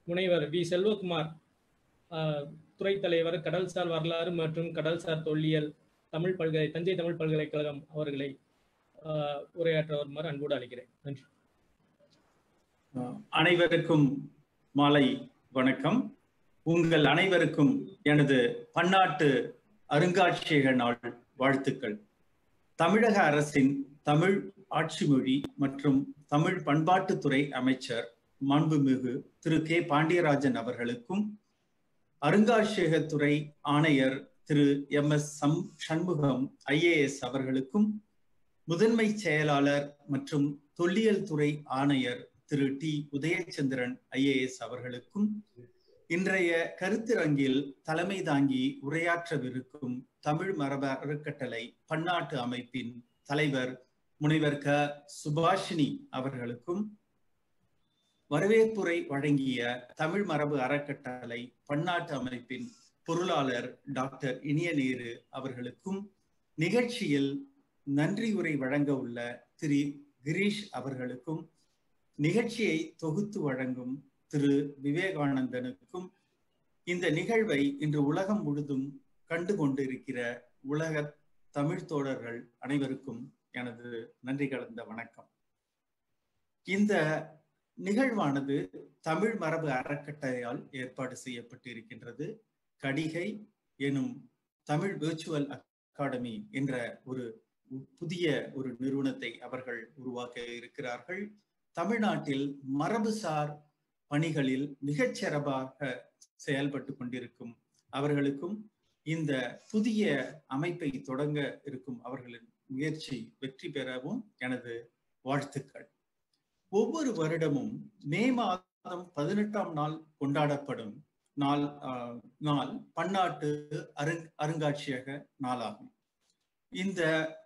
முனைவர் வி செல்வகுமார் ஆஹ், துறை தலைவர் கடல்சார் வரலாறு மற்றும் கடல்சார் தொல்லியல் தமிழ் பல்கலை தஞ்சை தமிழ் பல்கலைக்கழகம் அவர்களை ஆஹ், உரையாற்ற வருமாறு அன்போடு அழைக்கிறேன் நன்றி அஹ் அனைவருக்கும் மாலை வணக்கம் உங்கள் அனைவருக்கும் எனது பன்னாட்டு அருங்காட்சியக நாள் வாழ்த்துக்கள் தமிழக அரசின் தமிழ் ஆட்சி மொழி மற்றும் தமிழ் பண்பாட்டுத்துறை அமைச்சர் மாண்புமிகு திரு கே பாண்டியராஜன் அவர்களுக்கும் அருங்காட்சியகத்துறை ஆணையர் திரு எம் எஸ் சம் சண்முகம் ஐஏஎஸ் அவர்களுக்கும் முதன்மை செயலாளர் மற்றும் தொல்லியல் துறை ஆணையர் திரு டி உதயச்சந்திரன் ஐஏஎஸ் அவர்களுக்கும் இன்றைய கருத்தரங்கில் தலைமை தாங்கி உரையாற்றவிருக்கும் தமிழ் மரபு அறக்கட்டளை பன்னாட்டு அமைப்பின் தலைவர் முனைவர் க சுபாஷினி அவர்களுக்கும் வரவேற்புரை வழங்கிய தமிழ் மரபு அறக்கட்டளை பன்னாட்டு அமைப்பின் பொருளாளர் டாக்டர் இனியநேரு அவர்களுக்கும் நிகழ்ச்சியில் நன்றி உரை வழங்க உள்ள திரு கிரீஷ் அவர்களுக்கும் நிகழ்ச்சியை தொகுத்து வழங்கும் திரு விவேகானந்தனுக்கும் இந்த நிகழ்வை இன்று உலகம் முழுதும் கண்டு கொண்டிருக்கிற உலக தமிழ் தோழர்கள் அனைவருக்கும் எனது நன்றி கலந்த வணக்கம் இந்த நிகழ்வானது தமிழ் மரபு அறக்கட்டளையால் ஏற்பாடு செய்யப்பட்டிருக்கின்றது கடிகை எனும் தமிழ் விர்ச்சுவல் அகாடமி என்ற ஒரு புதிய ஒரு நிறுவனத்தை அவர்கள் உருவாக்க இருக்கிறார்கள் தமிழ்நாட்டில் மரபுசார் பணிகளில் மிகச் சிறப்பாக செயல்பட்டு கொண்டிருக்கும் அவர்களுக்கும் இந்த புதிய அமைப்பை தொடங்க இருக்கும் அவர்களின் முயற்சி வெற்றி பெறவும் எனது வாழ்த்துக்கள் ஒவ்வொரு வருடமும் மே மாதம் பதினெட்டாம் நாள் கொண்டாடப்படும் நாள் நாள் பன்னாட்டு அருங் அருங்காட்சியக நாளாகும் இந்த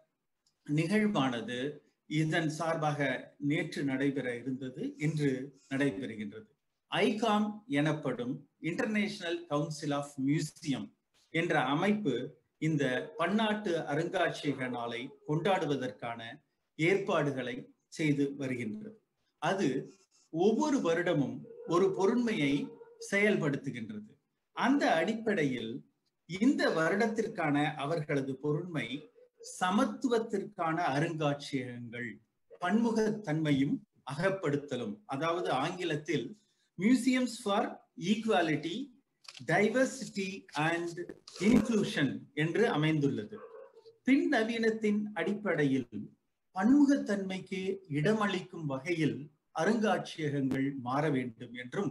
நிகழ்வானது இதன் சார்பாக நேற்று நடைபெற இருந்தது இன்று நடைபெறுகின்றது ஐகாம் எனப்படும் இன்டர்நேஷனல் கவுன்சில் ஆஃப் மியூசியம் என்ற அமைப்பு இந்த பன்னாட்டு அருங்காட்சியக நாளை கொண்டாடுவதற்கான ஏற்பாடுகளை செய்து வருகின்றது அது ஒவ்வொரு வருடமும் ஒரு பொருண்மையை செயல்படுத்துகின்றது அந்த அடிப்படையில் இந்த வருடத்திற்கான அவர்களது பொருண்மை சமத்துவத்திற்கான அருங்காட்சியகங்கள் பன்முகத்தன்மையும் அகப்படுத்தலும் அதாவது ஆங்கிலத்தில் museums for equality diversity and inclusion என்று அமைந்துள்ளது பின் நவீனத்தின் அடிப்படையில் பன்முகத்தன்மைக்கு இடமளிக்கும் வகையில் அருங்காட்சியகங்கள் மாற வேண்டும் என்றும்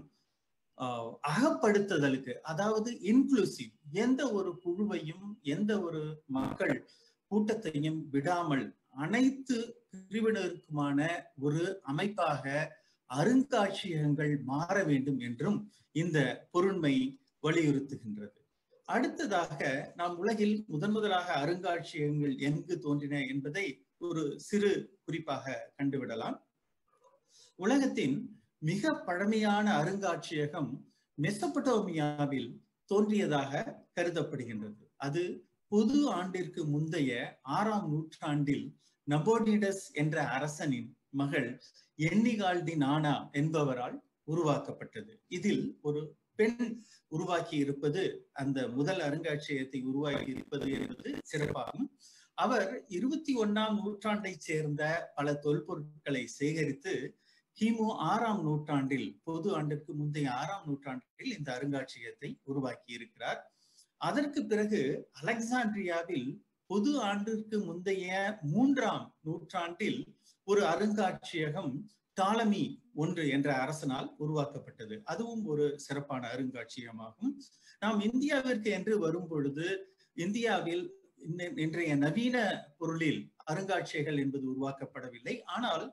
அகப்படுத்துதலுக்கு அதாவது இன்க்ளூசிவ் எந்த ஒரு குழுவையும் எந்த ஒரு மக்கள் கூட்டத்தையும் விடாமல் அனைத்து பிரிவினருக்குமான ஒரு அமைப்பாக அருங்காட்சியகங்கள் மாற வேண்டும் என்றும் இந்த பொருண்மை வலியுறுத்துகின்றது அடுத்ததாக நாம் உலகில் முதன் முதலாக அருங்காட்சியகங்கள் எங்கு தோன்றின என்பதை ஒரு சிறு குறிப்பாக கண்டுவிடலாம் உலகத்தின் மிக பழமையான அருங்காட்சியகம் மெசபடோமியாவில் தோன்றியதாக கருதப்படுகின்றது அது பொது ஆண்டிற்கு முந்தைய ஆறாம் நூற்றாண்டில் நபோனிடஸ் என்ற அரசனின் மகள் எண்ணிகால்டி நானா என்பவரால் உருவாக்கப்பட்டது இதில் ஒரு பெண் உருவாக்கி இருப்பது அந்த முதல் அருங்காட்சியகத்தை உருவாக்கி இருப்பது என்பது சிறப்பாகும் அவர் இருபத்தி ஒன்னாம் நூற்றாண்டை சேர்ந்த பல தொல்பொருட்களை சேகரித்து கிமு ஆறாம் நூற்றாண்டில் பொது ஆண்டிற்கு முந்தைய ஆறாம் நூற்றாண்டில் இந்த அருங்காட்சியகத்தை உருவாக்கி இருக்கிறார் அதற்கு பிறகு அலெக்சாண்ட்ரியாவில் பொது ஆண்டிற்கு முந்தைய மூன்றாம் நூற்றாண்டில் ஒரு அருங்காட்சியகம் டாலமி ஒன்று என்ற அரசனால் உருவாக்கப்பட்டது அதுவும் ஒரு சிறப்பான அருங்காட்சியகமாகும் நாம் இந்தியாவிற்கு என்று வரும் பொழுது இந்தியாவில் இன்றைய நவீன பொருளில் அருங்காட்சியகங்கள் என்பது உருவாக்கப்படவில்லை ஆனால்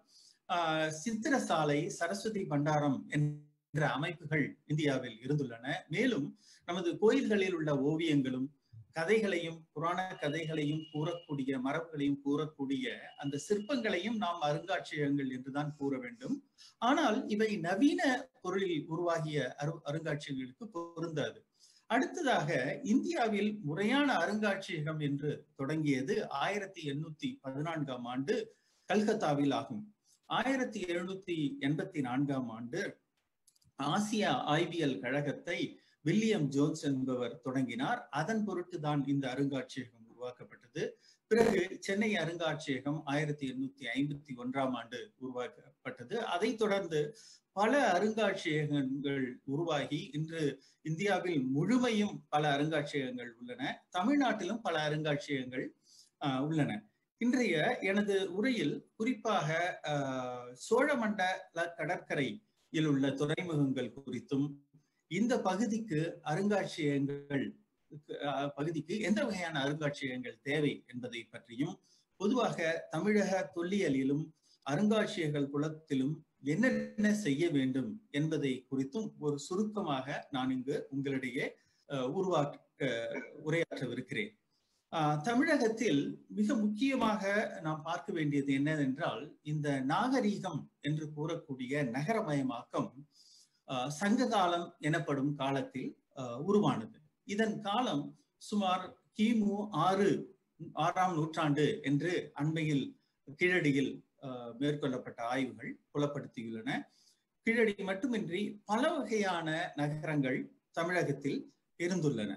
சித்திரசாலை சரஸ்வதி பண்டாரம் என்ற அமைப்புகள் இந்தியாவில் இருந்துள்ளன மேலும் நமது கோயில்களில் உள்ள ஓவியங்களும் கதைகளையும் புராண கதைகளையும் கூறக்கூடிய மரபுகளையும் கூறக்கூடிய அந்த சிற்பங்களையும் நாம் அருங்காட்சியகங்கள் என்றுதான் கூற வேண்டும் ஆனால் இவை நவீன பொருளில் உருவாகிய அரு அருங்காட்சியகங்களுக்கு பொருந்தாது அடுத்ததாக இந்தியாவில் முறையான அருங்காட்சியகம் என்று தொடங்கியது ஆயிரத்தி எண்ணூத்தி பதினான்காம் ஆண்டு கல்கத்தாவில் ஆகும் ஆயிரத்தி எழுநூத்தி எண்பத்தி நான்காம் ஆண்டு ஆசியா ஆய்வியல் கழகத்தை வில்லியம் ஜோன்ஸ் என்பவர் தொடங்கினார் அதன் பொருட்டு தான் இந்த அருங்காட்சியகம் உருவாக்கப்பட்டது பிறகு சென்னை அருங்காட்சியகம் ஆயிரத்தி எண்ணூத்தி ஐம்பத்தி ஒன்றாம் ஆண்டு உருவாக்கப்பட்டது அதைத் தொடர்ந்து பல அருங்காட்சியகங்கள் உருவாகி இன்று இந்தியாவில் முழுமையும் பல அருங்காட்சியகங்கள் உள்ளன தமிழ்நாட்டிலும் பல அருங்காட்சியகங்கள் உள்ளன இன்றைய எனது உரையில் குறிப்பாக சோழமண்டல கடற்கரையில் உள்ள துறைமுகங்கள் குறித்தும் இந்த பகுதிக்கு அருங்காட்சியகங்கள் பகுதிக்கு எந்த வகையான அருங்காட்சியகங்கள் தேவை என்பதை பற்றியும் பொதுவாக தமிழக தொல்லியலிலும் அருங்காட்சியகங்கள் குளத்திலும் என்னென்ன செய்ய வேண்டும் என்பதை குறித்தும் ஒரு சுருக்கமாக நான் இங்கு உங்களிடையே உருவாக்க உரையாற்றவிருக்கிறேன் தமிழகத்தில் மிக முக்கியமாக நாம் பார்க்க வேண்டியது என்னவென்றால் இந்த நாகரீகம் என்று கூறக்கூடிய நகரமயமாக்கம் சங்க காலம் எனப்படும் காலத்தில் உருவானது இதன் காலம் சுமார் கிமு ஆறு ஆறாம் நூற்றாண்டு என்று அண்மையில் கீழடியில் மேற்கொள்ளப்பட்ட ஆய்வுகள் புலப்படுத்தியுள்ளன கீழடி மட்டுமின்றி பல வகையான நகரங்கள் தமிழகத்தில் இருந்துள்ளன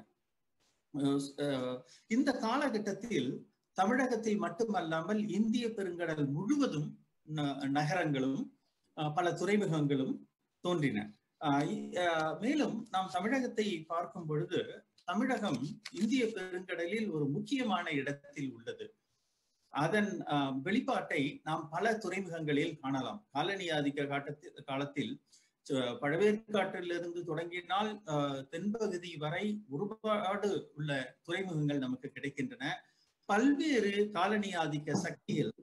இந்த காலகட்டத்தில் தமிழகத்தில் மட்டுமல்லாமல் இந்திய பெருங்கடல் முழுவதும் நகரங்களும் பல துறைமுகங்களும் தோன்றின மேலும் நாம் தமிழகத்தை பார்க்கும் பொழுது தமிழகம் இந்திய பெருங்கடலில் ஒரு முக்கியமான இடத்தில் உள்ளது அதன் வெளிப்பாட்டை நாம் பல துறைமுகங்களில் காணலாம் காலனி ஆதிக்க காட்டத்தில் காலத்தில் பழவேற்காட்டிலிருந்து தொடங்கினால் தென்பகுதி வரை ஒருபாடு உள்ள துறைமுகங்கள் நமக்கு கிடைக்கின்றன பல்வேறு காலனி ஆதிக்க சக்தியில்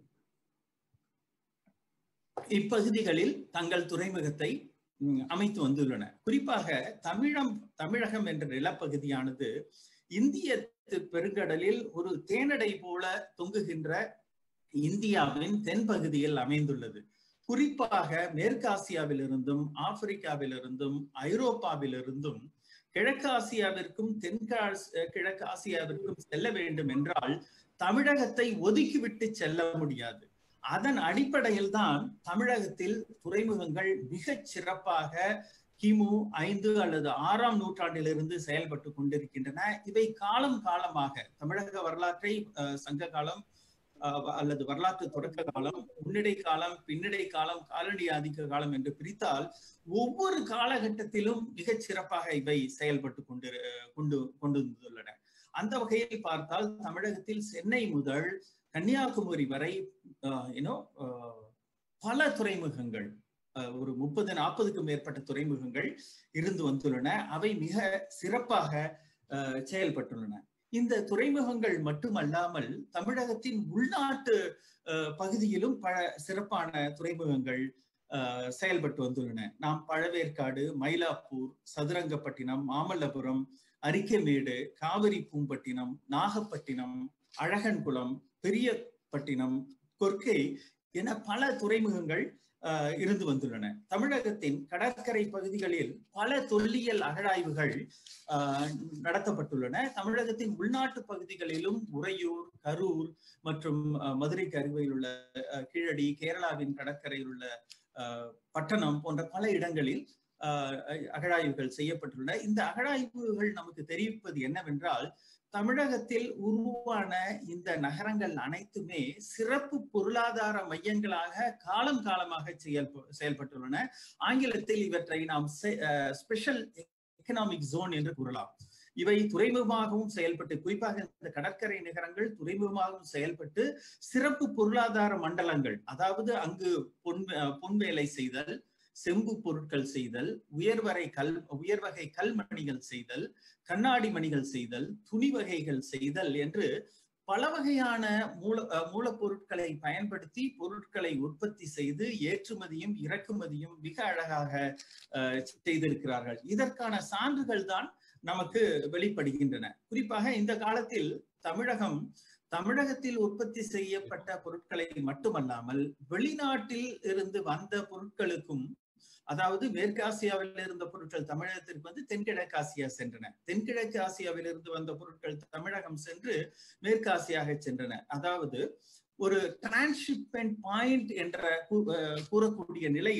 இப்பகுதிகளில் தங்கள் துறைமுகத்தை அமைத்து வந்துள்ளன குறிப்பாக தமிழம் தமிழகம் என்ற நிலப்பகுதியானது இந்திய பெருங்கடலில் ஒரு தேனடை போல தொங்குகின்ற இந்தியாவின் தென்பகுதியில் அமைந்துள்ளது குறிப்பாக மேற்காசியாவிலிருந்தும் ஆப்பிரிக்காவிலிருந்தும் ஐரோப்பாவிலிருந்தும் கிழக்காசியாவிற்கும் தென்காஸ் கிழக்காசியாவிற்கும் செல்ல வேண்டும் என்றால் தமிழகத்தை ஒதுக்கிவிட்டு செல்ல முடியாது அதன் அடிப்படையில் தான் தமிழகத்தில் துறைமுகங்கள் மிகச் சிறப்பாக கிமு ஐந்து அல்லது ஆறாம் நூற்றாண்டிலிருந்து செயல்பட்டு கொண்டிருக்கின்றன இவை காலம் காலமாக தமிழக வரலாற்றை சங்க காலம் அல்லது வரலாற்று தொடக்க காலம் முன்னிடை காலம் பின்னடை காலம் காலனி ஆதிக்க காலம் என்று பிரித்தால் ஒவ்வொரு காலகட்டத்திலும் மிகச் சிறப்பாக இவை செயல்பட்டு கொண்டு கொண்டு கொண்டு வந்துள்ளன அந்த வகையில் பார்த்தால் தமிழகத்தில் சென்னை முதல் கன்னியாகுமரி வரை ஏன்னோ பல துறைமுகங்கள் ஒரு முப்பது நாற்பதுக்கும் மேற்பட்ட துறைமுகங்கள் இருந்து வந்துள்ளன அவை மிக சிறப்பாக செயல்பட்டுள்ளன இந்த துறைமுகங்கள் மட்டுமல்லாமல் தமிழகத்தின் உள்நாட்டு பகுதியிலும் பல சிறப்பான துறைமுகங்கள் செயல்பட்டு வந்துள்ளன நாம் பழவேற்காடு மயிலாப்பூர் சதுரங்கப்பட்டினம் மாமல்லபுரம் அரிக்கமேடு காவிரி பூம்பட்டினம் நாகப்பட்டினம் அழகன்குளம் பெரியப்பட்டினம் கொர்க்கை என பல துறைமுகங்கள் இருந்து வந்துள்ளன தமிழகத்தின் கடற்கரை பகுதிகளில் பல தொல்லியல் அகழாய்வுகள் நடத்தப்பட்டுள்ளன தமிழகத்தின் உள்நாட்டு பகுதிகளிலும் உறையூர் கரூர் மற்றும் மதுரைக்கு அருகில் உள்ள கீழடி கேரளாவின் கடற்கரையில் உள்ள பட்டணம் போன்ற பல இடங்களில் அகழாய்வுகள் செய்யப்பட்டுள்ளன இந்த அகழாய்வுகள் நமக்கு தெரிவிப்பது என்னவென்றால் தமிழகத்தில் உருவான இந்த நகரங்கள் அனைத்துமே சிறப்பு பொருளாதார மையங்களாக காலம் காலமாக செயல் செயல்பட்டுள்ளன ஆங்கிலத்தில் இவற்றை நாம் ஸ்பெஷல் எக்கனாமிக் ஜோன் என்று கூறலாம் இவை துறைமுகமாகவும் செயல்பட்டு குறிப்பாக இந்த கடற்கரை நகரங்கள் துறைமுகமாகவும் செயல்பட்டு சிறப்பு பொருளாதார மண்டலங்கள் அதாவது அங்கு பொன் பொன் வேலை செய்தல் செம்பு பொருட்கள் செய்தல் உயர்வரை கல் உயர்வகை கல்மணிகள் செய்தல் கண்ணாடி மணிகள் செய்தல் துணி வகைகள் செய்தல் என்று பல வகையான மூல மூலப்பொருட்களை பயன்படுத்தி பொருட்களை உற்பத்தி செய்து ஏற்றுமதியும் இறக்குமதியும் மிக அழகாக செய்திருக்கிறார்கள் இதற்கான சான்றுகள் தான் நமக்கு வெளிப்படுகின்றன குறிப்பாக இந்த காலத்தில் தமிழகம் தமிழகத்தில் உற்பத்தி செய்யப்பட்ட பொருட்களை மட்டுமல்லாமல் வெளிநாட்டில் இருந்து வந்த பொருட்களுக்கும் அதாவது மேற்கு ஆசியாவில் இருந்த பொருட்கள் தமிழகத்திற்கு வந்து தென்கிழக்கு ஆசியா சென்றன தென்கிழக்கு ஆசியாவில் இருந்து வந்த பொருட்கள் தமிழகம் சென்று மேற்கு ஆசியாக சென்றன அதாவது ஒரு டிரான்ஸ்ஷிப்மெண்ட் பாயிண்ட் என்ற கூறக்கூடிய நிலையில்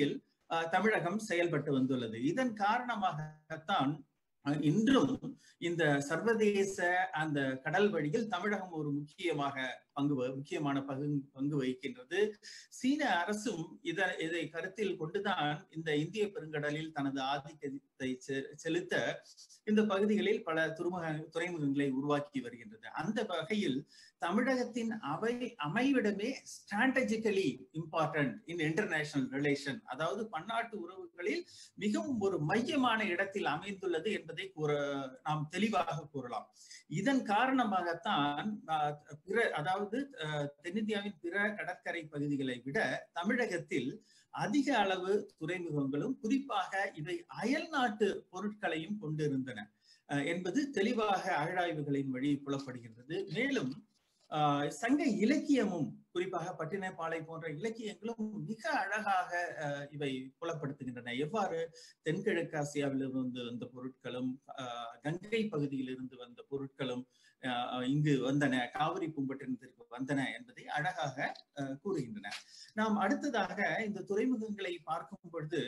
தமிழகம் செயல்பட்டு வந்துள்ளது இதன் காரணமாகத்தான் இன்றும் இந்த சர்வதேச அந்த கடல் வழியில் தமிழகம் ஒரு முக்கியமாக பங்கு முக்கியமான பங்கு பங்கு வகிக்கின்றது சீன அரசும் இதை இதை கருத்தில் கொண்டுதான் இந்த இந்திய பெருங்கடலில் தனது ஆதிக்கத்தை செலுத்த இந்த பகுதிகளில் பல துறைமுக துறைமுகங்களை உருவாக்கி வருகின்றது அந்த வகையில் தமிழகத்தின் அவை அமைவிடமே strategically important in international relation அதாவது பன்னாட்டு உறவுகளில் மிகவும் ஒரு மையமான இடத்தில் அமைந்துள்ளது என்பதை கூற நாம் தெளிவாக கூறலாம் இதன் காரணமாகத்தான் பிற அதாவது தென்னிந்தியாவின் பிற கடற்கரை பகுதிகளை விட தமிழகத்தில் அதிக அளவு துறைமுகங்களும் குறிப்பாக இவை அயல் நாட்டு பொருட்களையும் கொண்டிருந்தன என்பது தெளிவாக அகழாய்வுகளின் வழி புலப்படுகின்றது மேலும் சங்க இலக்கியமும் குறிப்பாக பட்டினப்பாலை போன்ற இலக்கியங்களும் மிக அழகாக இவை புலப்படுத்துகின்றன எவ்வாறு தென்கிழக்கு ஆசியாவிலிருந்து வந்த பொருட்களும் கங்கை பகுதியில் இருந்து வந்த பொருட்களும் இங்கு வந்தன காவிரி பூம்பட்டினத்திற்கு வந்தன என்பதை அழகாக கூறுகின்றன நாம் அடுத்ததாக இந்த துறைமுகங்களை பார்க்கும் பொழுது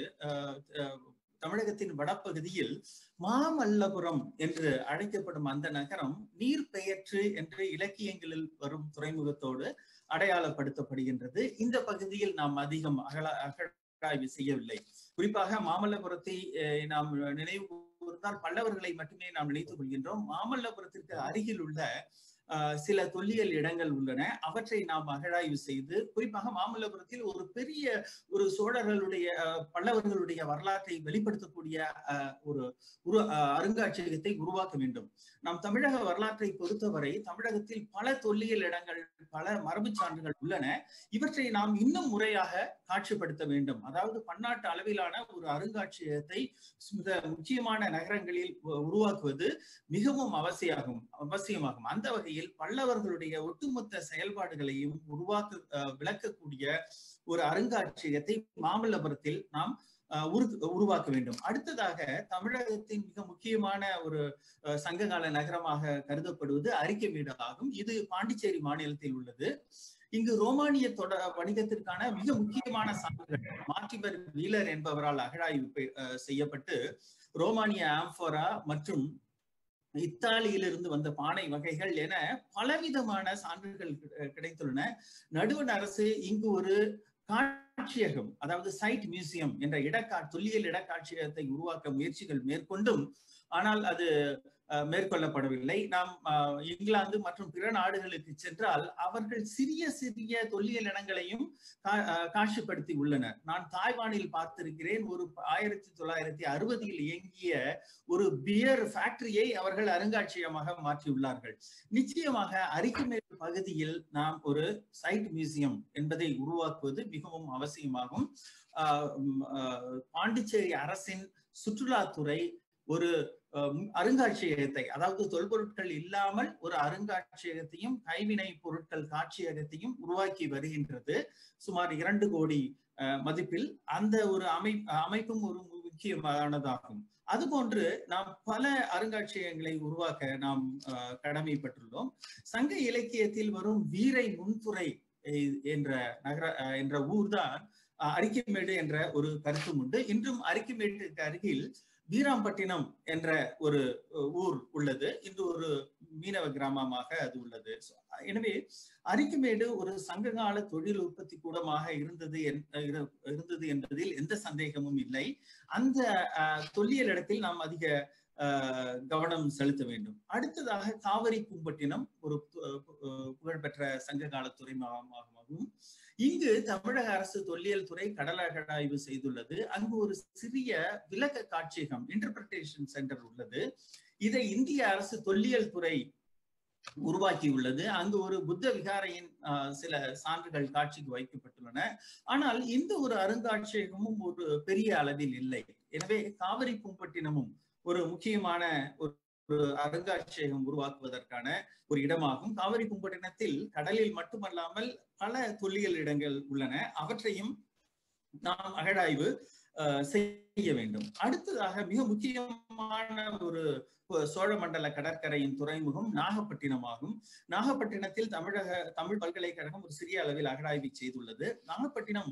தமிழகத்தின் வடப்பகுதியில் மாமல்லபுரம் என்று அழைக்கப்படும் அந்த நகரம் நீர் பெயர்ற்று என்று இலக்கியங்களில் வரும் துறைமுகத்தோடு அடையாளப்படுத்தப்படுகின்றது இந்த பகுதியில் நாம் அதிகம் அகல அகழாய்வு செய்யவில்லை குறிப்பாக மாமல்லபுரத்தை நாம் நினைவு கூர்ந்தால் பல்லவர்களை மட்டுமே நாம் நினைத்துக் கொள்கின்றோம் மாமல்லபுரத்திற்கு அருகில் உள்ள சில தொல்லியல் இடங்கள் உள்ளன அவற்றை நாம் அகழாய்வு செய்து குறிப்பாக மாமல்லபுரத்தில் ஒரு பெரிய ஒரு சோழர்களுடைய பல்லவர்களுடைய வரலாற்றை வெளிப்படுத்தக்கூடிய ஒரு உரு அருங்காட்சியகத்தை உருவாக்க வேண்டும் நாம் தமிழக வரலாற்றை பொறுத்தவரை தமிழகத்தில் பல தொல்லியல் இடங்கள் பல மரபு சான்றுகள் உள்ளன இவற்றை நாம் இன்னும் முறையாக காட்சிப்படுத்த வேண்டும் அதாவது பன்னாட்டு அளவிலான ஒரு அருங்காட்சியகத்தை மிக முக்கியமான நகரங்களில் உருவாக்குவது மிகவும் அவசியமாகும் அவசியமாகும் அந்த வகையில் பல்லவர்களுடைய ஒட்டுமொத்த செயல்பாடுகளையும் உருவாக்க விளக்கக்கூடிய ஒரு அருங்காட்சியகத்தை மாமல்லபுரத்தில் நாம் உருவாக்க வேண்டும் அடுத்ததாக தமிழகத்தின் மிக முக்கியமான ஒரு சங்ககால நகரமாக கருதப்படுவது அரிக்கமேடு ஆகும் இது பாண்டிச்சேரி மாநிலத்தில் உள்ளது இங்கு ரோமானிய தொட வணிகத்திற்கான மிக முக்கியமான சான்றுகள் மார்டிபர் வீலர் என்பவரால் அகழாய்வு செய்யப்பட்டு ரோமானிய ஆம்போரா மற்றும் இத்தாலியிலிருந்து வந்த பானை வகைகள் என பலவிதமான சான்றுகள் கிடைத்துள்ளன நடுவண் அரசு இங்கு ஒரு காட்சியகம் அதாவது சைட் மியூசியம் என்ற இடக்கா தொல்லியல் இடக்காட்சியகத்தை உருவாக்க முயற்சிகள் மேற்கொண்டும் ஆனால் அது மேற்கொள்ளப்படவில்லை நாம் இங்கிலாந்து மற்றும் பிற நாடுகளுக்கு சென்றால் அவர்கள் சிறிய சிறிய தொல்லியல் இடங்களையும் காட்சிப்படுத்தி உள்ளனர் நான் தாய்வானில் பார்த்திருக்கிறேன் ஒரு ஆயிரத்தி தொள்ளாயிரத்தி அறுபதில் இயங்கிய ஒரு பியர் ஃபேக்டரியை அவர்கள் அருங்காட்சியகமாக மாற்றியுள்ளார்கள் நிச்சயமாக அரிக்குமேடு பகுதியில் நாம் ஒரு சைட் மியூசியம் என்பதை உருவாக்குவது மிகவும் அவசியமாகும் பாண்டிச்சேரி அரசின் சுற்றுலாத்துறை ஒரு அருங்காட்சியகத்தை அதாவது தொல்பொருட்கள் இல்லாமல் ஒரு அருங்காட்சியகத்தையும் கைவினை பொருட்கள் காட்சியகத்தையும் உருவாக்கி வருகின்றது சுமார் இரண்டு கோடி மதிப்பில் அந்த ஒரு அமை அமைப்பும் ஒரு முக்கியமானதாகும் அதுபோன்று நாம் பல அருங்காட்சியகங்களை உருவாக்க நாம் கடமைப்பட்டுள்ளோம் சங்க இலக்கியத்தில் வரும் வீரை முன்துறை என்ற நகர என்ற ஊர்தான் அரிக்கமேடு என்ற ஒரு கருத்தும் உண்டு இன்றும் அரிக்கமேட்டுக்கு அருகில் வீராம்பட்டினம் என்ற ஒரு ஊர் உள்ளது இன்று ஒரு மீனவ கிராமமாக அது உள்ளது எனவே அரிக்குமேடு ஒரு சங்ககால தொழில் உற்பத்தி கூடமாக இருந்தது இருந்தது என்பதில் எந்த சந்தேகமும் இல்லை அந்த தொல்லியல் இடத்தில் நாம் அதிக கவனம் செலுத்த வேண்டும் அடுத்ததாக காவிரி பூம்பட்டினம் ஒரு புகழ்பெற்ற சங்ககால துறைமுகமாகவும் இங்கு தமிழக அரசு தொல்லியல் துறை கடல் அகழாய்வு செய்துள்ளது அங்கு ஒரு சிறிய விளக்க காட்சியகம் இன்டர்பிரேஷன் சென்டர் உள்ளது இதை இந்திய அரசு தொல்லியல் துறை உருவாக்கியுள்ளது அங்கு ஒரு புத்த விகாரையின் சில சான்றுகள் காட்சிக்கு வைக்கப்பட்டுள்ளன ஆனால் இந்த ஒரு அருங்காட்சியகமும் ஒரு பெரிய அளவில் இல்லை எனவே காவிரி பூம்பட்டினமும் ஒரு முக்கியமான ஒரு ஒரு அருங்காட்சியகம் உருவாக்குவதற்கான ஒரு இடமாகும் காவிரி பூம்பட்டினத்தில் கடலில் மட்டுமல்லாமல் பல தொல்லியல் இடங்கள் உள்ளன அவற்றையும் நாம் அகழாய்வு செய்ய வேண்டும் அடுத்ததாக மிக முக்கியமான ஒரு சோழ மண்டல கடற்கரையின் துறைமுகம் நாகப்பட்டினம் ஆகும் நாகப்பட்டினத்தில் தமிழக தமிழ் பல்கலைக்கழகம் ஒரு சிறிய அளவில் அகழாய்வு செய்துள்ளது நாகப்பட்டினம்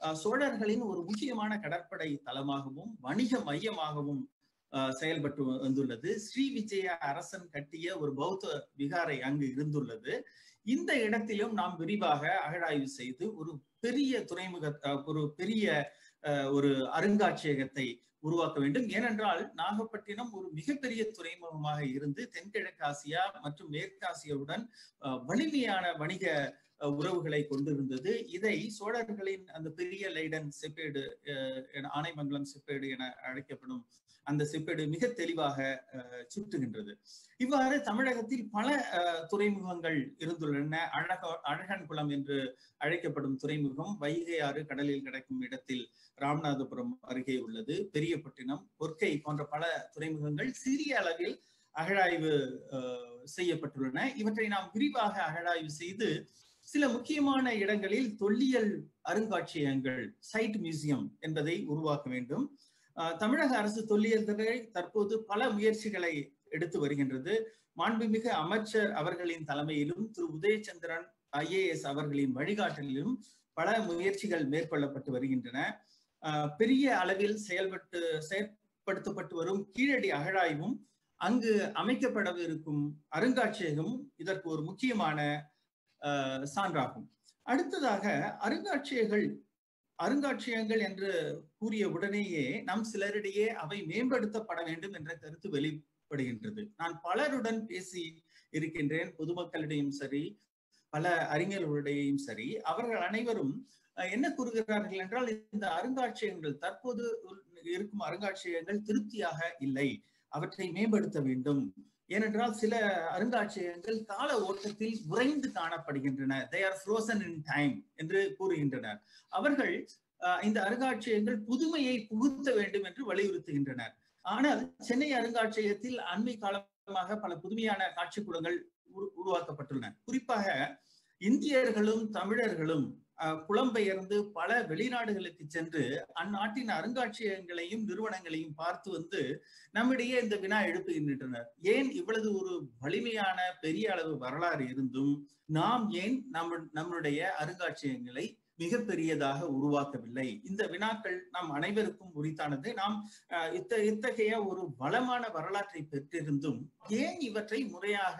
சோழர்களின் ஒரு முக்கியமான கடற்படை தளமாகவும் வணிக மையமாகவும் செயல்பட்டு வந்துள்ளது ஸ்ரீ விஜய அரசன் கட்டிய ஒரு பௌத்த விகாரை அங்கு இருந்துள்ளது இந்த இடத்திலும் நாம் விரிவாக அகழாய்வு செய்து ஒரு பெரிய துறைமுக ஒரு பெரிய ஒரு அருங்காட்சியகத்தை உருவாக்க வேண்டும் ஏனென்றால் நாகப்பட்டினம் ஒரு மிகப்பெரிய துறைமுகமாக இருந்து தென்கிழக்கு ஆசியா மற்றும் மேற்காசியாவுடன் வலிமையான வணிக உறவுகளை கொண்டிருந்தது இதை சோழர்களின் அந்த பெரிய லைடன் செப்பேடு ஆனைமங்கலம் செப்பேடு என அழைக்கப்படும் அந்த செப்பேடு மிக தெளிவாக சுட்டுகின்றது இவ்வாறு தமிழகத்தில் பல துறைமுகங்கள் இருந்துள்ளன அழக அழகன் குளம் என்று அழைக்கப்படும் துறைமுகம் வைகை ஆறு கடலில் கிடக்கும் இடத்தில் ராமநாதபுரம் அருகே உள்ளது பெரியப்பட்டினம் கொற்கை போன்ற பல துறைமுகங்கள் சிறிய அளவில் அகழாய்வு செய்யப்பட்டுள்ளன இவற்றை நாம் விரிவாக அகழாய்வு செய்து சில முக்கியமான இடங்களில் தொல்லியல் அருங்காட்சியகங்கள் சைட் மியூசியம் என்பதை உருவாக்க வேண்டும் தமிழக அரசு தொல்லியல் துறை தற்போது பல முயற்சிகளை எடுத்து வருகின்றது மாண்புமிகு அமைச்சர் அவர்களின் தலைமையிலும் திரு உதயச்சந்திரன் ஐஏஎஸ் அவர்களின் வழிகாட்டலிலும் பல முயற்சிகள் மேற்கொள்ளப்பட்டு வருகின்றன பெரிய அளவில் செயல்பட்டு செயற்படுத்தப்பட்டு வரும் கீழடி அகழாய்வும் அங்கு அமைக்கப்படவிருக்கும் அருங்காட்சியகமும் இதற்கு ஒரு முக்கியமான சான்றாகும் அடுத்ததாக அருங்காட்சியகங்கள் அருங்காட்சியகங்கள் என்று கூறிய உடனேயே நம் சிலரிடையே அவை மேம்படுத்தப்பட வேண்டும் என்ற கருத்து வெளிப்படுகின்றது நான் பலருடன் பேசி இருக்கின்றேன் பொதுமக்களிடையும் சரி பல அறிஞர்களுடையும் சரி அவர்கள் அனைவரும் என்ன கூறுகிறார்கள் என்றால் இந்த அருங்காட்சியகங்கள் தற்போது இருக்கும் அருங்காட்சியகங்கள் திருப்தியாக இல்லை அவற்றை மேம்படுத்த வேண்டும் ஏனென்றால் சில அருங்காட்சியகங்கள் கால ஓட்டத்தில் உறைந்து காணப்படுகின்றன they are frozen in time என்று கூறுகின்றனர் அவர்கள் இந்த அருங்காட்சியகங்கள் புதுமையை புகுத்த வேண்டும் என்று வலியுறுத்துகின்றனர் ஆனால் சென்னை அருங்காட்சியகத்தில் அண்மை காலமாக பல புதுமையான காட்சிக்கூடங்கள் உருவாக்கப்பட்டுள்ளன குறிப்பாக இந்தியர்களும் தமிழர்களும் புலம்பெயர்ந்து பல வெளிநாடுகளுக்கு சென்று அந்நாட்டின் அருங்காட்சியகங்களையும் நிறுவனங்களையும் பார்த்து வந்து நம்மிடையே இந்த வினா எழுப்புகின்றனர் ஏன் இவ்வளவு ஒரு வலிமையான பெரிய அளவு வரலாறு இருந்தும் நாம் ஏன் நம்ம நம்முடைய அருங்காட்சியகங்களை மிக பெரியதாக உருவாக்கவில்லை இந்த வினாக்கள் நாம் அனைவருக்கும் உரித்தானது நாம் இத்த இத்தகைய ஒரு வளமான வரலாற்றை பெற்றிருந்தும் ஏன் இவற்றை முறையாக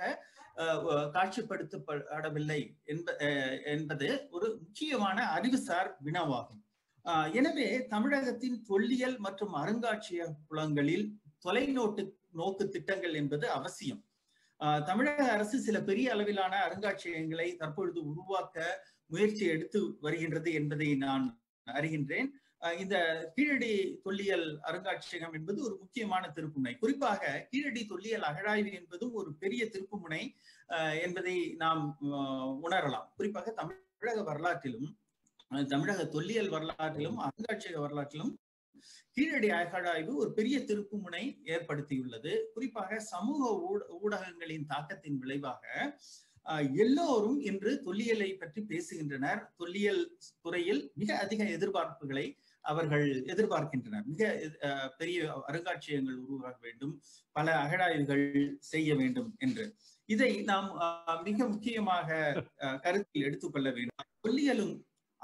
காட்சிப்படுத்தப்படவில்லை என்ப என்பது ஒரு முக்கியமான அறிவுசார் வினாவாகும் எனவே தமிழகத்தின் தொல்லியல் மற்றும் அருங்காட்சியக புலங்களில் தொலைநோட்டு நோக்கு திட்டங்கள் என்பது அவசியம் தமிழக அரசு சில பெரிய அளவிலான அருங்காட்சியகங்களை தற்பொழுது உருவாக்க முயற்சி எடுத்து வருகின்றது என்பதை நான் அறிகின்றேன் இந்த கீழடி தொல்லியல் அருங்காட்சியகம் என்பது ஒரு முக்கியமான திருப்புமுனை குறிப்பாக கீழடி தொல்லியல் அகழாய்வு என்பதும் ஒரு பெரிய திருப்புமுனை என்பதை நாம் உணரலாம் குறிப்பாக தமிழக வரலாற்றிலும் தமிழக தொல்லியல் வரலாற்றிலும் அருங்காட்சியக வரலாற்றிலும் கீழடி அகழாய்வு ஒரு பெரிய திருப்புமுனை ஏற்படுத்தியுள்ளது குறிப்பாக சமூக ஊடகங்களின் தாக்கத்தின் விளைவாக எல்லோரும் இன்று தொல்லியலை பற்றி பேசுகின்றனர் தொல்லியல் துறையில் மிக அதிக எதிர்பார்ப்புகளை அவர்கள் எதிர்பார்க்கின்றனர் மிக பெரிய அருங்காட்சியகங்கள் உருவாக வேண்டும் பல அகழாய்வுகள் செய்ய வேண்டும் என்று இதை நாம் மிக முக்கியமாக கருத்தில் எடுத்துக்கொள்ள வேண்டும் தொல்லியலும்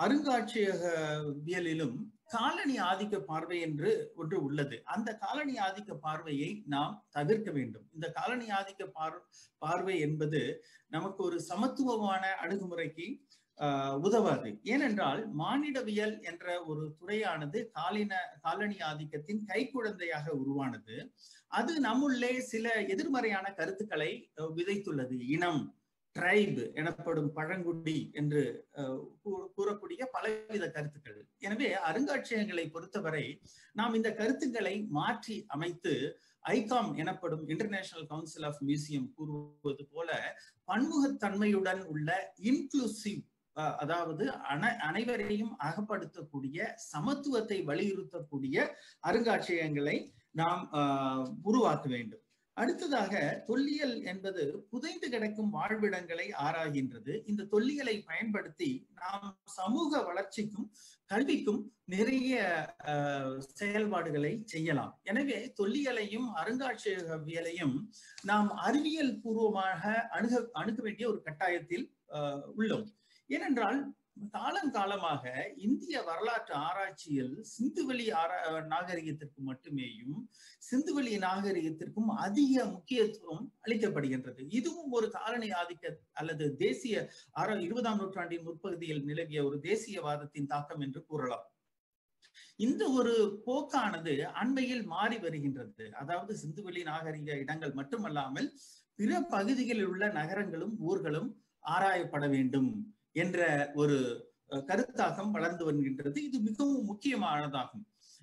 அருங்காட்சியகவியலிலும் காலனி ஆதிக்க பார்வை என்று ஒன்று உள்ளது அந்த காலனி ஆதிக்க பார்வையை நாம் தவிர்க்க வேண்டும் இந்த காலனி ஆதிக்க பார் பார்வை என்பது நமக்கு ஒரு சமத்துவமான அணுகுமுறைக்கு உதவாது ஏனென்றால் மானிடவியல் என்ற ஒரு துறையானது காலின காலனி ஆதிக்கத்தின் கைக்குழந்தையாக உருவானது அது நம்முள்ளே சில எதிர்மறையான கருத்துக்களை விதைத்துள்ளது இனம் ட்ரைப் எனப்படும் பழங்குடி என்று கூறக்கூடிய பலவித கருத்துக்கள் எனவே அருங்காட்சியகங்களை பொறுத்தவரை நாம் இந்த கருத்துக்களை மாற்றி அமைத்து ஐகாம் எனப்படும் இன்டர்நேஷனல் கவுன்சில் ஆஃப் மியூசியம் கூறுவது போல பன்முகத்தன்மையுடன் உள்ள இன்க்ளூசிவ் அதாவது அன அனைவரையும் அகப்படுத்தக்கூடிய சமத்துவத்தை வலியுறுத்தக்கூடிய அருங்காட்சியகங்களை நாம் உருவாக்க வேண்டும் அடுத்ததாக தொல்லியல் என்பது புதைந்து கிடக்கும் வாழ்விடங்களை ஆராய்கின்றது இந்த தொல்லியலை பயன்படுத்தி நாம் சமூக வளர்ச்சிக்கும் கல்விக்கும் நிறைய செயல்பாடுகளை செய்யலாம் எனவே தொல்லியலையும் அருங்காட்சியகவியலையும் நாம் அறிவியல் பூர்வமாக அணுக அணுக வேண்டிய ஒரு கட்டாயத்தில் உள்ளோம் ஏனென்றால் காலங்காலமாக இந்திய வரலாற்று ஆராய்ச்சியில் சிந்துவெளி ஆரா நாகரிகத்திற்கு மட்டுமேயும் சிந்துவெளி நாகரிகத்திற்கும் அதிக முக்கியத்துவம் அளிக்கப்படுகின்றது இதுவும் ஒரு காலனி ஆதிக்க அல்லது தேசிய ஆரா இருபதாம் நூற்றாண்டின் முற்பகுதியில் நிலவிய ஒரு தேசியவாதத்தின் தாக்கம் என்று கூறலாம் இந்த ஒரு போக்கானது அண்மையில் மாறி வருகின்றது அதாவது சிந்துவெளி நாகரிக இடங்கள் மட்டுமல்லாமல் பிற பகுதிகளில் உள்ள நகரங்களும் ஊர்களும் ஆராயப்பட வேண்டும் என்ற ஒரு கருத்தாக்கம் வளர்ந்து வருகின்றது இது மிகவும் முக்கியமானதாகும்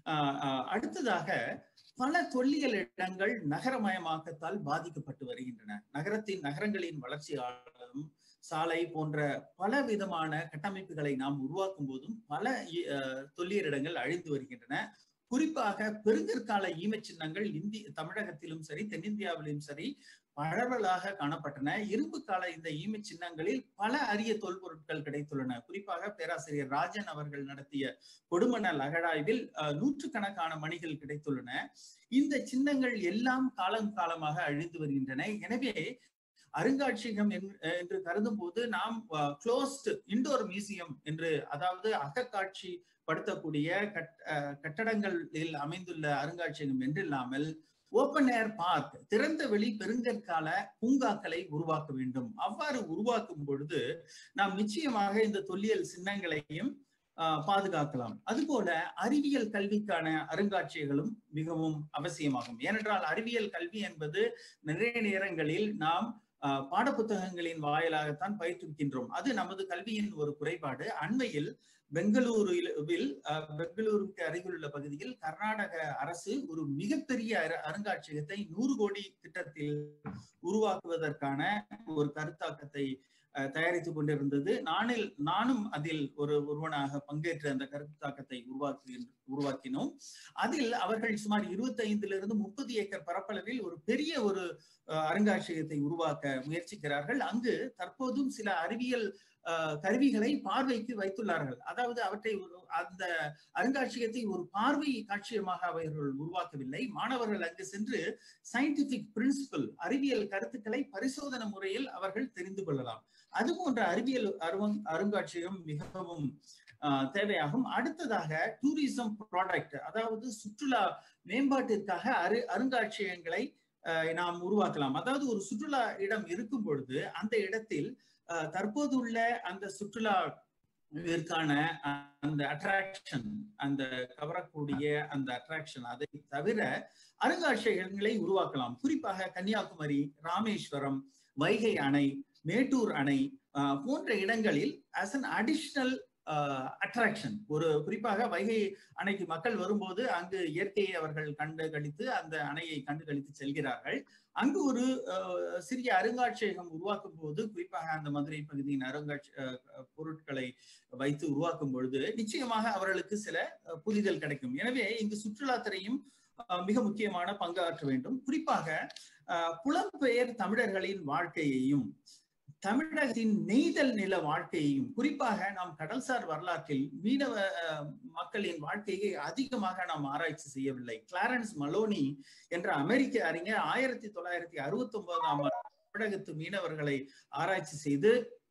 அடுத்ததாக பல தொல்லியல் இடங்கள் நகரமயமாக்கத்தால் பாதிக்கப்பட்டு வருகின்றன நகரத்தின் நகரங்களின் வளர்ச்சியாலும் சாலை போன்ற பல விதமான கட்டமைப்புகளை நாம் உருவாக்கும் போதும் பல தொல்லியல் இடங்கள் அழிந்து வருகின்றன குறிப்பாக பெருங்கற்கால ஈமச் சின்னங்கள் இந்தி தமிழகத்திலும் சரி தென்னிந்தியாவிலும் சரி பரவலாக காணப்பட்டன இரும்பு கால இந்த ஈமச் சின்னங்களில் பல அரிய தொல்பொருட்கள் கிடைத்துள்ளன குறிப்பாக பேராசிரியர் ராஜன் அவர்கள் நடத்திய கொடுமணல் அகழாய்வில் நூற்றுக்கணக்கான மணிகள் கிடைத்துள்ளன இந்த சின்னங்கள் எல்லாம் காலம் காலமாக அழிந்து வருகின்றன எனவே அருங்காட்சியகம் என்று கருதும் போது நாம் க்ளோஸ்ட் இண்டோர் மியூசியம் என்று அதாவது அகக்காட்சி படுத்தக்கூடிய கட் கட்டடங்களில் அமைந்துள்ள அருங்காட்சியகம் என்றில்லாமல் ஓப்பன் ஏர் பார்க் திறந்த வெளி பெருங்கற்கால பூங்காக்களை உருவாக்க வேண்டும் அவ்வாறு உருவாக்கும் பொழுது நாம் நிச்சயமாக இந்த தொல்லியல் சின்னங்களையும் பாதுகாக்கலாம் அதுபோல அறிவியல் கல்விக்கான அருங்காட்சியங்களும் மிகவும் அவசியமாகும் ஏனென்றால் அறிவியல் கல்வி என்பது நிறைய நேரங்களில் நாம் பாடப்புத்தகங்களின் வாயிலாகத்தான் பயிற்றுவிக்கின்றோம் அது நமது கல்வியின் ஒரு குறைபாடு அண்மையில் பெங்களூருவில் பெங்களூருக்கு அருகிலுள்ள பகுதியில் கர்நாடக அரசு ஒரு மிகப்பெரிய அருங்காட்சியகத்தை நூறு கோடி திட்டத்தில் உருவாக்குவதற்கான ஒரு கருத்தாக்கத்தை தயாரித்துக் கொண்டிருந்தது நானில் நானும் அதில் ஒரு ஒருவனாக பங்கேற்று அந்த கருத்தாக்கத்தை உருவாக்கி உருவாக்கினோம் அதில் அவர்கள் சுமார் இருபத்தி ஐந்திலிருந்து முப்பது ஏக்கர் பரப்பளவில் ஒரு பெரிய ஒரு அருங்காட்சியகத்தை உருவாக்க முயற்சிக்கிறார்கள் அங்கு தற்போதும் சில அறிவியல் கருவிகளை பார்வைக்கு வைத்துள்ளார்கள் அதாவது அவற்றை அந்த அருங்காட்சியகத்தை ஒரு பார்வை காட்சியமாக அவர்கள் உருவாக்கவில்லை மாணவர்கள் அங்கு சென்று சயின்டிபிக் பிரின்சிபல் அறிவியல் கருத்துக்களை பரிசோதனை முறையில் அவர்கள் தெரிந்து கொள்ளலாம் அது போன்ற அறிவியல் அருவங் அருங்காட்சியகம் மிகவும் தேவையாகும் அடுத்ததாக டூரிசம் ப்ராடக்ட் அதாவது சுற்றுலா மேம்பாட்டிற்காக அரு அருங்காட்சியகங்களை நாம் உருவாக்கலாம் அதாவது ஒரு சுற்றுலா இடம் இருக்கும் பொழுது அந்த இடத்தில் தற்போது உள்ள அந்த சுற்றுலா இதற்கான அந்த அட்ராக்ஷன் அந்த கவரக்கூடிய அந்த அட்ராக்ஷன் அதை தவிர அருங்காட்சியகங்களை உருவாக்கலாம் குறிப்பாக கன்னியாகுமரி ராமேஸ்வரம் வைகை அணை மேட்டூர் அணை போன்ற இடங்களில் ஆஸ் அன் அடிஷ்னல் அட்ராக்ஷன் ஒரு குறிப்பாக வைகை அணைக்கு மக்கள் வரும்போது அங்கு இயற்கையை அவர்கள் கண்டு கழித்து அந்த அணையை கண்டு கழித்து செல்கிறார்கள் அங்கு ஒரு சிறிய அருங்காட்சியகம் உருவாக்கும் போது குறிப்பாக அந்த மதுரை பகுதியின் அருங்காட்சி பொருட்களை வைத்து உருவாக்கும் பொழுது நிச்சயமாக அவர்களுக்கு சில புரிதல் கிடைக்கும் எனவே இங்கு சுற்றுலாத்துறையும் மிக முக்கியமான பங்காற்ற வேண்டும் குறிப்பாக புலம்பெயர் தமிழர்களின் வாழ்க்கையையும் தமிழகத்தின் நெய்தல் நில வாழ்க்கையையும் குறிப்பாக நாம் கடல்சார் வரலாற்றில் மீனவ மக்களின் வாழ்க்கையை அதிகமாக நாம் ஆராய்ச்சி செய்யவில்லை கிளாரன்ஸ் மலோனி என்ற அமெரிக்க அறிஞர் ஆயிரத்தி தொள்ளாயிரத்தி அறுபத்தி ஒன்பதாம் தமிழகத்து மீனவர்களை ஆராய்ச்சி செய்து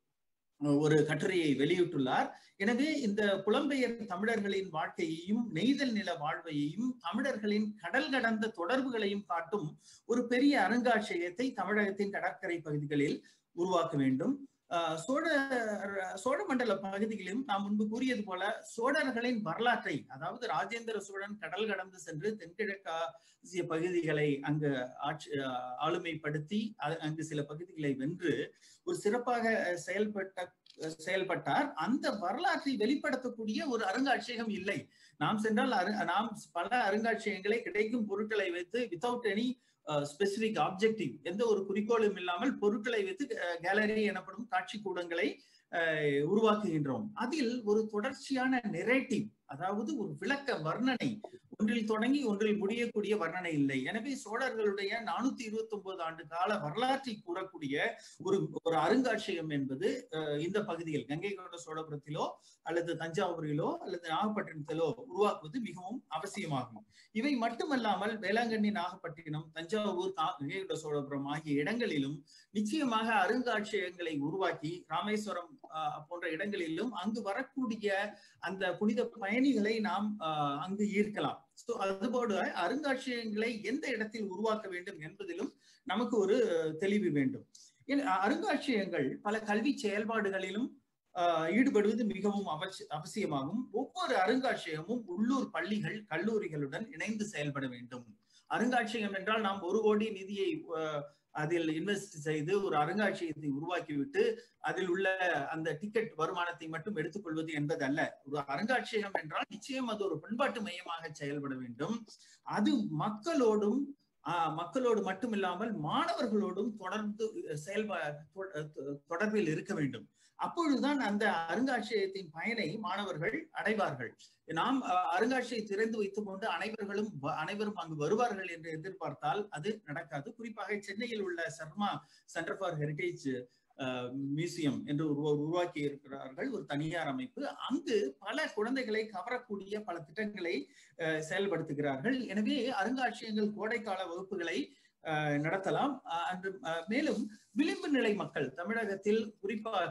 ஒரு கட்டுரையை வெளியிட்டுள்ளார் எனவே இந்த புலம்பெயர் தமிழர்களின் வாழ்க்கையையும் நெய்தல் நில வாழ்வையையும் தமிழர்களின் கடல் கடந்த தொடர்புகளையும் காட்டும் ஒரு பெரிய அருங்காட்சியகத்தை தமிழகத்தின் கடற்கரை பகுதிகளில் உருவாக்க வேண்டும் சோழ சோழ மண்டல பகுதிகளிலும் நாம் முன்பு கூறியது போல சோழர்களின் வரலாற்றை அதாவது ராஜேந்திர சோழன் கடல் கடந்து சென்று தென்கிழக்காசிய பகுதிகளை அங்கு ஆட்சி ஆளுமைப்படுத்தி அங்கு சில பகுதிகளை வென்று ஒரு சிறப்பாக செயல்பட்ட செயல்பட்டார் அந்த வரலாற்றை வெளிப்படுத்தக்கூடிய ஒரு அருங்காட்சியகம் இல்லை நாம் சென்றால் நாம் பல அருங்காட்சியகங்களை கிடைக்கும் பொருட்களை வைத்து வித்தவுட் எனி ஸ்பெசிபிக் ஆப்ஜெக்டிவ் எந்த ஒரு குறிக்கோளும் இல்லாமல் பொருட்களை வைத்து கேலரி எனப்படும் காட்சி கூடங்களை உருவாக்குகின்றோம் அதில் ஒரு தொடர்ச்சியான நெரேட்டிவ் அதாவது ஒரு விளக்க வர்ணனை ஒன்றில் தொடங்கி ஒன்றில் முடியக்கூடிய வர்ணனை இல்லை எனவே சோழர்களுடைய நானூத்தி இருபத்தி ஒன்பது ஆண்டு கால வரலாற்றை கூறக்கூடிய ஒரு ஒரு அருங்காட்சியகம் என்பது இந்த பகுதியில் கங்கை கொண்ட சோழபுரத்திலோ அல்லது தஞ்சாவூரிலோ அல்லது நாகப்பட்டினத்திலோ உருவாக்குவது மிகவும் அவசியமாகும் இவை மட்டுமல்லாமல் வேளாங்கண்ணி நாகப்பட்டினம் தஞ்சாவூர் கங்கை கொண்ட சோழபுரம் ஆகிய இடங்களிலும் நிச்சயமாக அருங்காட்சியகங்களை உருவாக்கி ராமேஸ்வரம் போன்ற இடங்களிலும் அங்கு வரக்கூடிய அந்த புனித பயணிகளை நாம் அங்கு ஈர்க்கலாம் சோ அதுபோல அருங்காட்சியகங்களை எந்த இடத்தில் உருவாக்க வேண்டும் என்பதிலும் நமக்கு ஒரு தெளிவு வேண்டும் அருங்காட்சியகங்கள் பல கல்வி செயல்பாடுகளிலும் ஈடுபடுவது மிகவும் அவசியமாகும் ஒவ்வொரு அருங்காட்சியகமும் உள்ளூர் பள்ளிகள் கல்லூரிகளுடன் இணைந்து செயல்பட வேண்டும் அருங்காட்சியகம் என்றால் நாம் ஒரு கோடி நிதியை அதில் இன்வெஸ்ட் செய்து ஒரு அருங்காட்சியகத்தை உருவாக்கிவிட்டு அதில் உள்ள அந்த டிக்கெட் வருமானத்தை மட்டும் எடுத்துக்கொள்வது என்பது அல்ல ஒரு அருங்காட்சியகம் என்றால் நிச்சயம் அது ஒரு பண்பாட்டு மையமாக செயல்பட வேண்டும் அது மக்களோடும் மக்களோடு மட்டுமில்லாமல் மாணவர்களோடும் தொடர்ந்து செயல்பா தொடர்பில் இருக்க வேண்டும் அப்பொழுதுதான் அந்த அருங்காட்சியகத்தின் பயனை மாணவர்கள் அடைவார்கள் நாம் அருங்காட்சியை திறந்து வைத்துக் கொண்டு அனைவர்களும் அனைவரும் அங்கு வருவார்கள் என்று எதிர்பார்த்தால் அது நடக்காது குறிப்பாக சென்னையில் உள்ள Sharma centre for heritage museum என்று உருவாக்கி இருக்கிறார்கள் ஒரு தனியார் அமைப்பு அங்கு பல குழந்தைகளை கவரக்கூடிய பல திட்டங்களை செயல்படுத்துகிறார்கள் எனவே அருங்காட்சியகங்கள் கோடைக்கால வகுப்புகளை நடத்தலாம் அன்று மேலும் விளிம்பு நிலை மக்கள் தமிழகத்தில் குறிப்பாக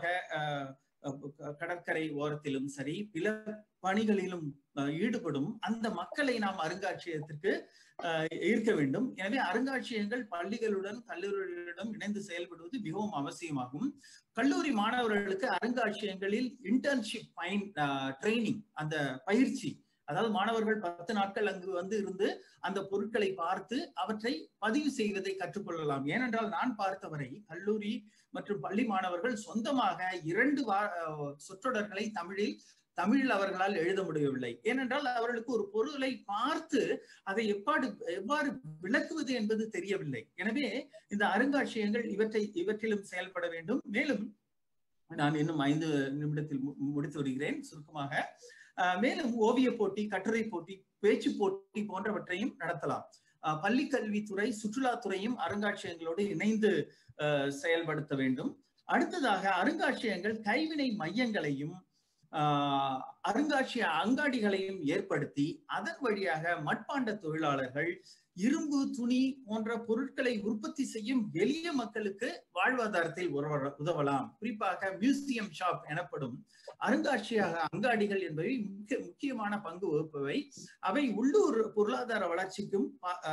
கடற்கரை ஓரத்திலும் சரி பிற பணிகளிலும் ஈடுபடும் அந்த மக்களை நாம் அருங்காட்சியகத்திற்கு ஈர்க்க வேண்டும் எனவே அருங்காட்சியகங்கள் பள்ளிகளுடன் கல்லூரிகளிடம் இணைந்து செயல்படுவது மிகவும் அவசியமாகும் கல்லூரி மாணவர்களுக்கு அருங்காட்சியகங்களில் இன்டர்ன்ஷிப் பயன் ட்ரைனிங் அந்த பயிற்சி அதாவது மாணவர்கள் பத்து நாட்கள் அங்கு வந்து இருந்து அந்த பொருட்களை பார்த்து அவற்றை பதிவு செய்வதை கற்றுக்கொள்ளலாம் ஏனென்றால் நான் பார்த்தவரை கல்லூரி மற்றும் பள்ளி மாணவர்கள் சொந்தமாக இரண்டு சொற்றொடர்களை தமிழில் தமிழில் அவர்களால் எழுத முடியவில்லை ஏனென்றால் அவர்களுக்கு ஒரு பொருளை பார்த்து அதை எவ்வாறு எவ்வாறு விளக்குவது என்பது தெரியவில்லை எனவே இந்த அருங்காட்சியகங்கள் இவற்றை இவற்றிலும் செயல்பட வேண்டும் மேலும் நான் இன்னும் ஐந்து நிமிடத்தில் முடித்து வருகிறேன் சுருக்கமாக மேலும் ஓவிய போட்டி கட்டுரை போட்டி பேச்சு போட்டி போன்றவற்றையும் நடத்தலாம் பள்ளி கல்வித்துறை சுற்றுலாத்துறையும் அருங்காட்சியகங்களோடு இணைந்து செயல்படுத்த வேண்டும் அடுத்ததாக அருங்காட்சியகங்கள் கைவினை மையங்களையும் அருங்காட்சிய அங்காடிகளையும் ஏற்படுத்தி அதன் வழியாக மட்பாண்ட தொழிலாளர்கள் இரும்பு துணி போன்ற பொருட்களை உற்பத்தி செய்யும் எளிய மக்களுக்கு வாழ்வாதாரத்தில் உதவலாம் குறிப்பாக மியூசியம் ஷாப் எனப்படும் அருங்காட்சிய அங்காடிகள் என்பவை முக்கிய முக்கியமான பங்கு வகுப்பவை அவை உள்ளூர் பொருளாதார வளர்ச்சிக்கும்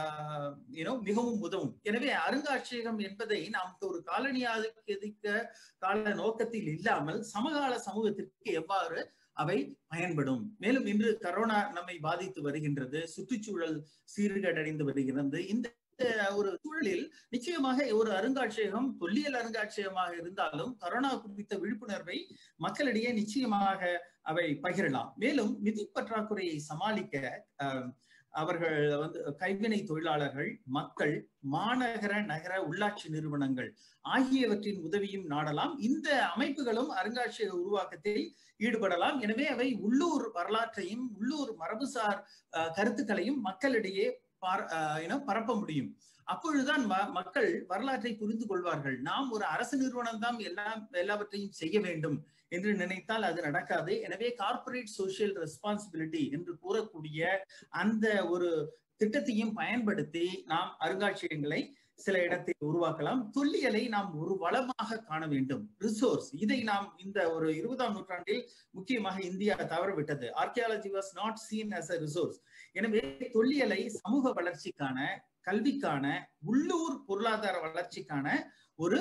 மிகவும் உதவும் எனவே அருங்காட்சியகம் என்பதை நமக்கு ஒரு காலனியாதிக்க கால நோக்கத்தில் இல்லாமல் சமகால சமூகத்திற்கு எவ்வாறு அவை பயன்படும் மேலும் இன்று கரோனா நம்மை பாதித்து வருகின்றது சுற்றுச்சூழல் சீர்கேடடைந்து வருகிறது இந்த ஒரு சூழலில் நிச்சயமாக ஒரு அருங்காட்சியகம் தொல்லியல் அருங்காட்சியகமாக இருந்தாலும் கரோனா குறித்த விழிப்புணர்வை மக்களிடையே நிச்சயமாக அவை பகிரலாம் மேலும் நிதி பற்றாக்குறையை சமாளிக்க அவர்கள் வந்து கைவினை தொழிலாளர்கள் மக்கள் மாநகர நகர உள்ளாட்சி நிறுவனங்கள் ஆகியவற்றின் உதவியும் நாடலாம் இந்த அமைப்புகளும் அருங்காட்சியக உருவாக்கத்தில் ஈடுபடலாம் எனவே அவை உள்ளூர் வரலாற்றையும் உள்ளூர் மரபுசார் கருத்துக்களையும் மக்களிடையே பரப்ப முடியும் அப்பொழுதுதான் மக்கள் வரலாற்றை புரிந்து கொள்வார்கள் நாம் ஒரு அரசு நிறுவனம் தான் எல்லாம் எல்லாவற்றையும் செய்ய வேண்டும் என்று நினைத்தால் அது நடக்காது எனவே கார்பரேட் சோசியல் ரெஸ்பான்சிபிலிட்டி என்று கூறக்கூடிய அந்த ஒரு திட்டத்தையும் பயன்படுத்தி நாம் அருங்காட்சியகங்களை சில இடத்தில் உருவாக்கலாம் தொல்லியலை நாம் ஒரு வளமாக காண வேண்டும் ரிசோர்ஸ் இதை நாம் இந்த ஒரு இருபதாம் நூற்றாண்டில் முக்கியமாக இந்தியா தவறவிட்டது archaeology was not seen as a resource எனவே தொல்லியலை சமூக வளர்ச்சிக்கான கல்விக்கான உள்ளூர் பொருளாதார வளர்ச்சிக்கான ஒரு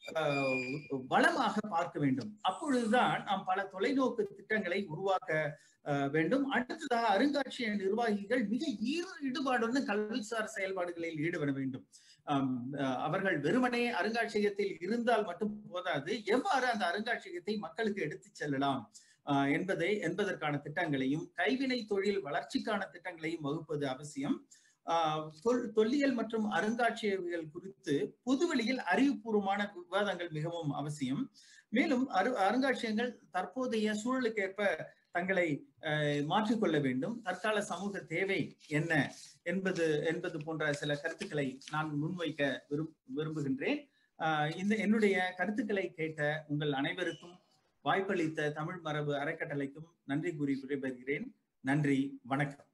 வளமாக பார்க்க வேண்டும் அப்பொழுதுதான் நாம் பல தொலைநோக்கு திட்டங்களை உருவாக்க வேண்டும் அடுத்ததாக அருங்காட்சியக நிர்வாகிகள் மிக ஈடுபாடுடன் கல்விசார் செயல்பாடுகளில் ஈடுபட வேண்டும் அவர்கள் வெறுமனே அருங்காட்சியகத்தில் இருந்தால் மட்டும் போதாது எவ்வாறு அந்த அருங்காட்சியகத்தை மக்களுக்கு எடுத்து செல்லலாம் என்பதை என்பதற்கான திட்டங்களையும் கைவினை தொழில் வளர்ச்சிக்கான திட்டங்களையும் வகுப்பது அவசியம் தொல்லியல் மற்றும் அருங்காட்சியகங்கள் குறித்து பொதுவெளியில் அறிவுபூர்வமான விவாதங்கள் மிகவும் அவசியம் மேலும் அரு அருங்காட்சியகங்கள் தற்போதைய சூழலுக்கேற்ப தங்களை மாற்றிக்கொள்ள வேண்டும் தற்கால சமூக தேவை என்ன என்பது என்பது போன்ற சில கருத்துக்களை நான் முன்வைக்க விரும் விரும்புகின்றேன் இந்த என்னுடைய கருத்துக்களை கேட்ட உங்கள் அனைவருக்கும் வாய்ப்பளித்த தமிழ் மரபு அறக்கட்டளைக்கும் நன்றி கூறி விடைபெறுகிறேன் நன்றி வணக்கம்